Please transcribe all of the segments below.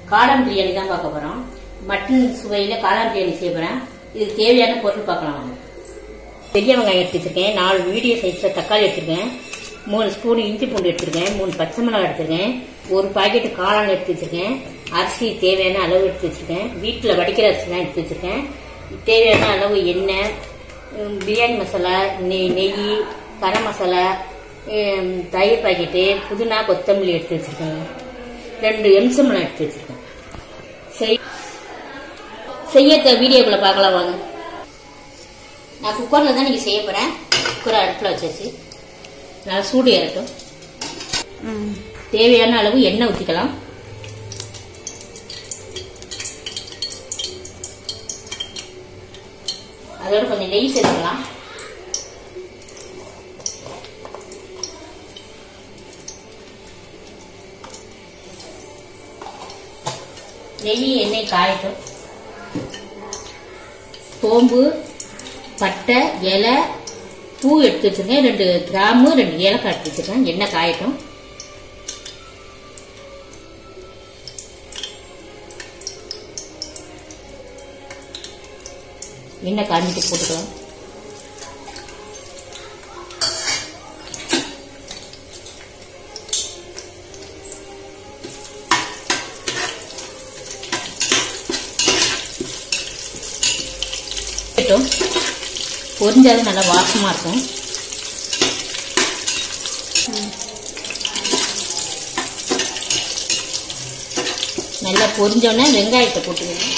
காளான் பிரியாணி தான் பார்க்க போறோம் மட்டன் சுவையில காளான் பிரியாணி செய்ய போறேன் இதுக்கு தேவையான பொருள் பார்க்கலாம் வாங்க பெரிய வெங்காயம் எடுத்து வச்சிருக்கேன் நாலு மீடியம் சைஸ்ல தக்காளி எடுத்திருக்கேன் மூணு ஸ்பூன் இஞ்சி பூண்டு எடுத்திருக்கேன் மூணு பச்சை மிளகாய் எடுத்திருக்கேன் ஒரு பாக்கெட் காளான் எடுத்து வச்சிருக்கேன் அரிசி தேவையான அளவு எடுத்து வச்சிருக்கேன் வீட்டில் வடிக்கிற அரிசி தான் எடுத்து வச்சிருக்கேன் தேவையான அளவு எண்ணெய் உம், பிரியாணி மசாலா நெய் நெய் கரம் மசாலா உம், தயிர் பாக்கெட்டு புதினா கொத்தமல்லி எடுத்து வச்சிருக்கேன் ரெண்டு எம்சம்பளம் எடுத்து வச்சிருக்கேன் செய் செய்ய வீடியோக்குள்ள பார்க்கலாம் வாங்க நான் குக்கரில் தான் நீங்கள் செய்ய போகிறேன் குக்கரை அடுப்பில் வச்சாச்சு நல்லா சூடு ஏறட்டும் தேவையான அளவு எண்ணெய் ஊற்றிக்கலாம் அதோட கொஞ்சம் நெய் சேர்த்துக்கலாம் நெய் எண்ணெய் காயட்டும் சோம்பு பட்டை இலை பூ எடுத்து வச்சிருக்கேன் ரெண்டு கிராமு ரெண்டு ஏலக்காய் எடுத்து வச்சிருக்கேன் எண்ணெய் காயட்டும் எண்ணெய் காஞ்சிட்டு போட்டுக்கலாம் இருக்கட்டும் பொரிஞ்சாலும் நல்லா வாசமா இருக்கும் நல்லா பொரிஞ்சோடனே வெங்காயத்தை போட்டுக்கணும்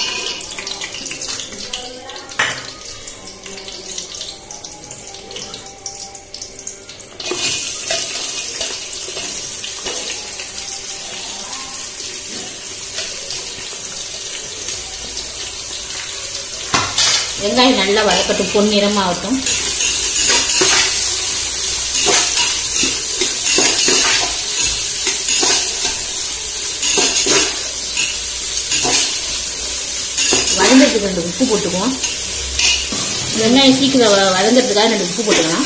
வெங்காயம் நல்லா வதக்கட்டும் பொன்னிறமாகட்டும் வதங்கிறதுக்கு ரெண்டு உப்பு போட்டுக்குவோம் வெங்காயம் சீக்கிரம் வ- வதங்கிறதுக்காக ரெண்டு உப்பு போட்டுக்கலாம்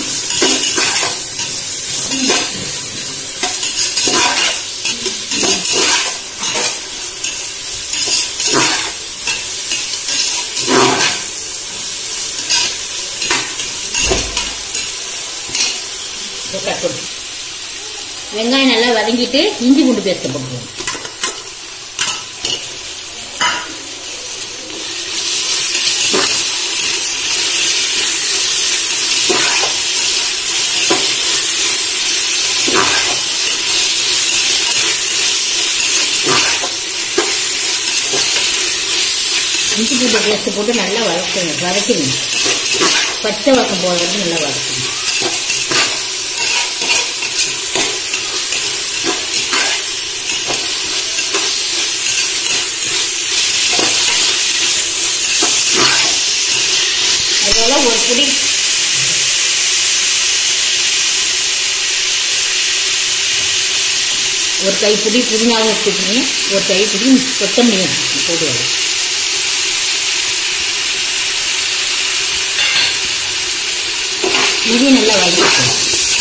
ஓகே, போடு. வெங்காயம் நல்லா வதங்கிட்டு இஞ்சி பூண்டு பேஸ்ட் போட்டுருவோம் இஞ்சி பூண்டு பேஸ்ட் போட்டு நல்லா வதக்கணும் வதக்கணும் பச்சை வாக்கம் போகிற வரைக்கும் நல்லா வதக்கணும் அதோட ஒரு புடி ஒரு கைப்பிடி புதினாவும் எடுத்துக்கணும் ஒரு கைப்பிடி கொத்தமல்லி போடுவாங்க இது நல்லா வதக்கணும்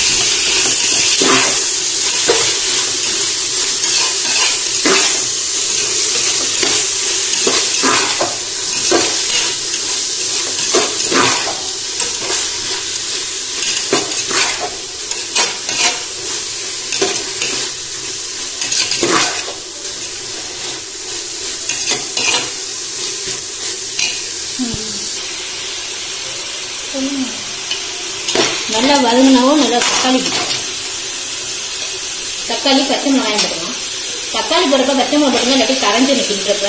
நல்லா வதங்கினாவும் நல்லா தக்காளி போட்டுக்கணும். தக்காளி பச்சை மிளகாயம் போட்டுக்கலாம் தக்காளி போடுறப்ப பச்சை மிளகாய் போட்டுங்க இல்லாட்டி கரைஞ்சு நிற்கின்றப்ப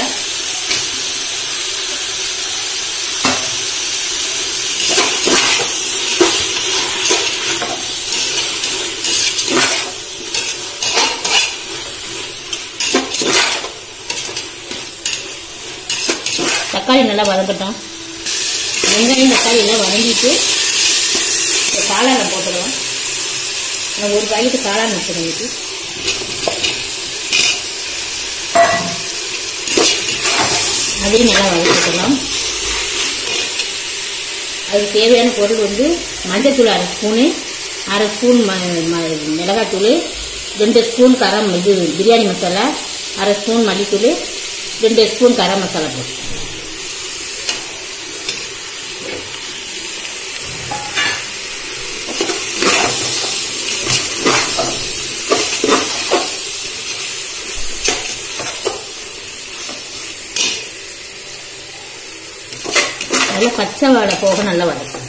தக்காளி நல்லா வதக்கட்டும் வெங்காயம் தக்காளி எல்லாம் வதங்கிட்டு இந்த காளானை போட்டுக்கலாம் நான் ஒரு பாக்கெட்டு காளான் வச்சுருக்கேன் இதுக்கு அதையும் நல்லா வதக்கிக்கலாம் அதுக்கு தேவையான பொருள் வந்து மஞ்சத்தூள் அரை ஸ்பூனு அரை ஸ்பூன் ம ம- மிளகாத்தூள் ரெண்டு ஸ்பூன் கரம் இது பிரியாணி மசாலா அரை ஸ்பூன் மல்லித்தூள் ரெண்டு ஸ்பூன் கரம் மசாலா போட்டு நல்லா பச்சை வாடை போக நல்லா வதக்கும்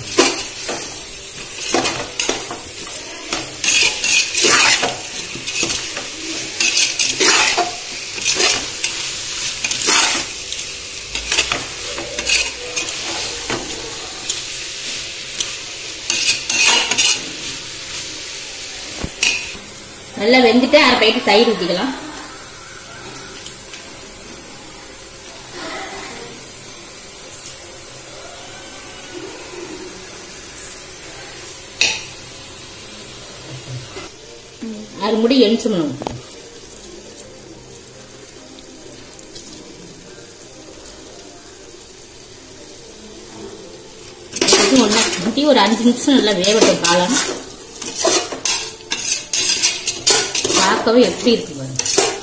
நல்லா வெந்துட்டு அரை பைட்டு தயிர் ஊற்றிக்கலாம் அது முடி எணிச்சுமணும் இது ஒன்றா ஊற்றி ஒரு அஞ்சு நிமிஷம் நல்லா வேகட்டும் காலம் பார்க்கவே எப்படி இருக்கு பாருங்க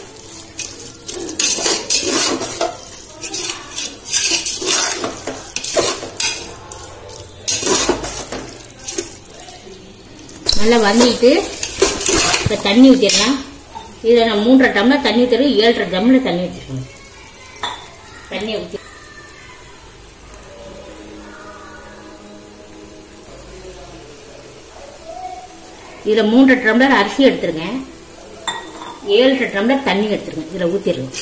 நல்லா வந்திட்டு இப்போ தண்ணி ஊற்றிடலாம் இதில் நான் மூன்றரை டம்ளர் தண்ணி ஊற்றுறது ஏழரை டம்ளர் தண்ணி வச்சுருக்கணும் தண்ணியை ஊற்றி இதில் மூன்றரை டம்ளர் அரிசி எடுத்துருங்க ஏழரை டம்ளர் தண்ணி எடுத்துருங்க இதில் ஊற்றிடுங்க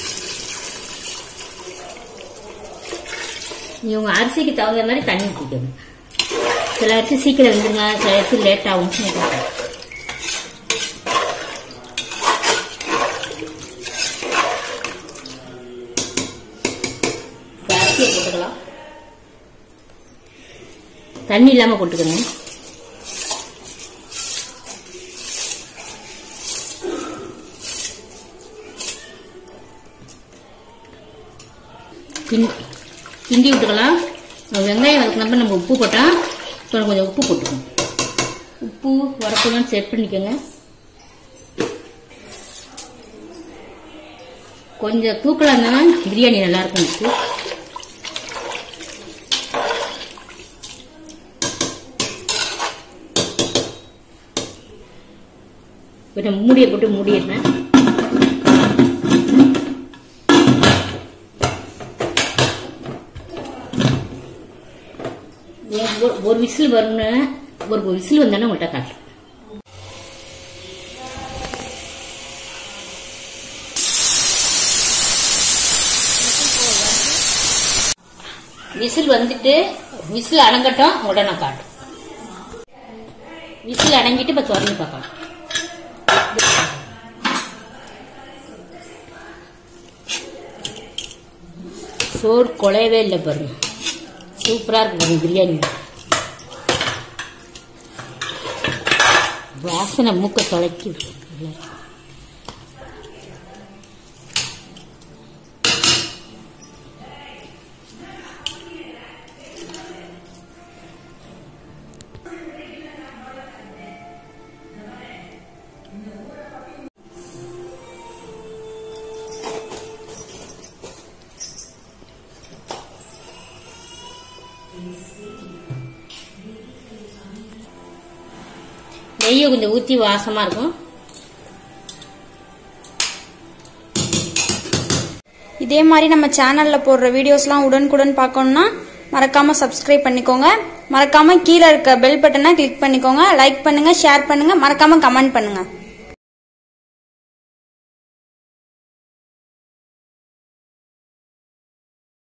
இவங்க அரிசிக்கு தகுந்த மாதிரி தண்ணி ஊற்றிக்கணும் சில அரிசி சீக்கிரம் வந்துருங்க சில அரிசி லேட் ஆகும் அரிசியை போட்டுக்கலாம் தண்ணி இல்லாம போட்டுக்கணும் கிண்டி கிண்டி விட்டுக்கலாம் வெங்காயம் வதக்கினப்ப நம்ம உப்பு போட்டால் இப்போ கொஞ்சம் உப்பு போட்டுக்கணும் உப்பு உரப்பெல்லாம் செட் பண்ணிக்கோங்க கொஞ்சம் தூக்கலாக இருந்தாலும் பிரியாணி நல்லா இருக்கும் இதுக்கு கொஞ்சம் மூடியை போட்டு மூடிடுறேன் ஒரு- ஒரு விசில் வரணும்னு ஒரு விசில் வந்தானே உங்கள்கிட்ட காட்டுறேன் விசில் வந்துட்டு விசில் அடங்கட்டும் உடனே நான் காட்டுறேன் விசில் அடங்கிட்டு இப்போ திறந்து பார்க்கலாம் சோறு குலையவே இல்லை பாருங்க சூப்பரா இருக்கு பாருங்க பிரியாணி வாசனை மூக்க தொலைக்குது நல்லா இருக்கு. நெய்யை கொஞ்சம் ஊற்றி வாசமா இருக்கும் இதே மாதிரி நம்ம சேனல்ல போடுற வீடியோஸ்லாம் உடனுக்குடன் பார்க்கணும்னா மறக்காம சப்ஸ்கிரைப் பண்ணிக்கோங்க மறக்காம கீழே இருக்க பெல் பட்டனை கிளிக் பண்ணிக்கோங்க லைக் பண்ணுங்க ஷேர் பண்ணுங்க மறக்காம கமெண்ட் பண்ணுங்க